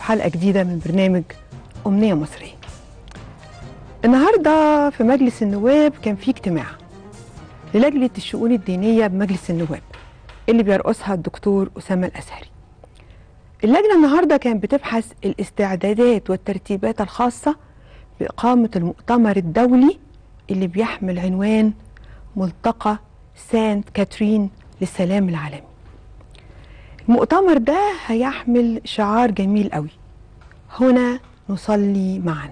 حلقة جديدة من برنامج أمنية مصرية النهاردة في مجلس النواب كان في اجتماع للجنة الشؤون الدينية بمجلس النواب اللي بيرقصها الدكتور أسامة الأزهري اللجنة النهاردة كانت بتبحث الاستعدادات والترتيبات الخاصة بإقامة المؤتمر الدولي اللي بيحمل عنوان ملتقى سانت كاترين للسلام العالمي المؤتمر ده هيحمل شعار جميل قوي هنا نصلي معا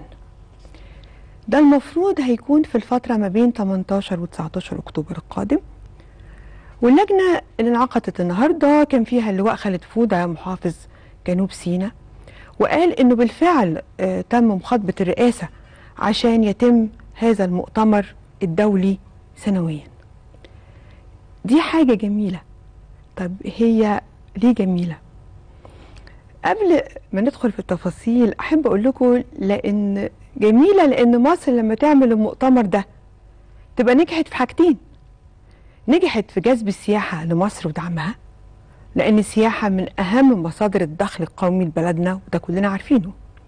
ده المفروض هيكون في الفترة ما بين 18 و 19 أكتوبر القادم واللجنة اللي انعقدت النهاردة كان فيها اللواء خالد فودة محافظ جنوب سيناء وقال انه بالفعل آه تم مخاطبة الرئاسة عشان يتم هذا المؤتمر الدولي سنويا دي حاجة جميلة طب هي ليه جميلة قبل ما ندخل في التفاصيل أحب أقول لكم لأن جميلة لأن مصر لما تعمل المؤتمر ده تبقى نجحت في حاجتين نجحت في جذب السياحة لمصر ودعمها لأن السياحة من أهم مصادر الدخل القومي لبلدنا وده كلنا عارفينه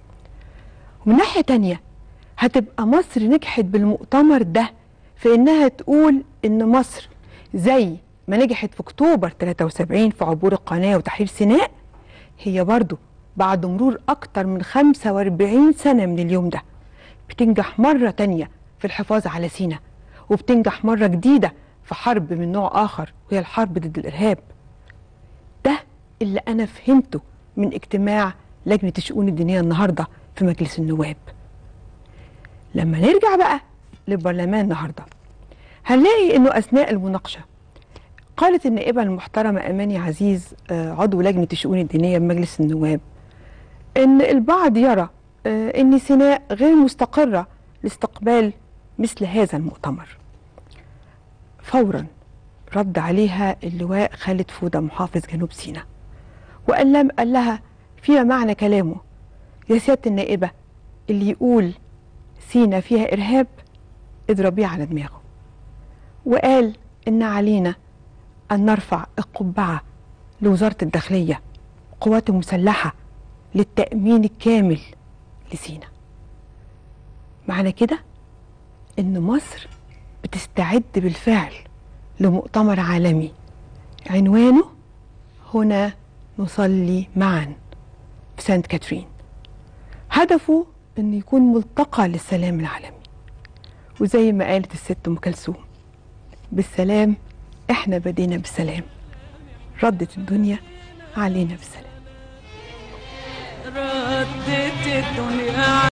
ومن ناحية تانية هتبقى مصر نجحت بالمؤتمر ده في إنها تقول إن مصر زي ما نجحت في أكتوبر 73 في عبور القناة وتحرير سيناء هي برضو بعد مرور أكتر من 45 سنة من اليوم ده بتنجح مرة تانية في الحفاظ على سيناء وبتنجح مرة جديدة في حرب من نوع آخر وهي الحرب ضد الإرهاب ده اللي أنا فهمته من اجتماع لجنة الشؤون الدينية النهاردة في مجلس النواب لما نرجع بقى للبرلمان النهارده هنلاقي انه اثناء المناقشه قالت النائبه المحترمه اماني عزيز عضو لجنه الشؤون الدينيه بمجلس النواب ان البعض يرى ان سيناء غير مستقره لاستقبال مثل هذا المؤتمر فورا رد عليها اللواء خالد فوده محافظ جنوب سيناء وقال لم قال لها فيما معنى كلامه يا سياده النائبه اللي يقول سينا فيها ارهاب اضربيه على دماغه وقال ان علينا ان نرفع القبعه لوزاره الداخليه قوات مسلحه للتامين الكامل لسينا معنى كده ان مصر بتستعد بالفعل لمؤتمر عالمي عنوانه هنا نصلي معا في سانت كاترين هدفه انه يكون ملتقى للسلام العالمي وزي ما قالت الست ام كلثوم بالسلام احنا بدينا بالسلام ردت الدنيا علينا بالسلام ردت الدنيا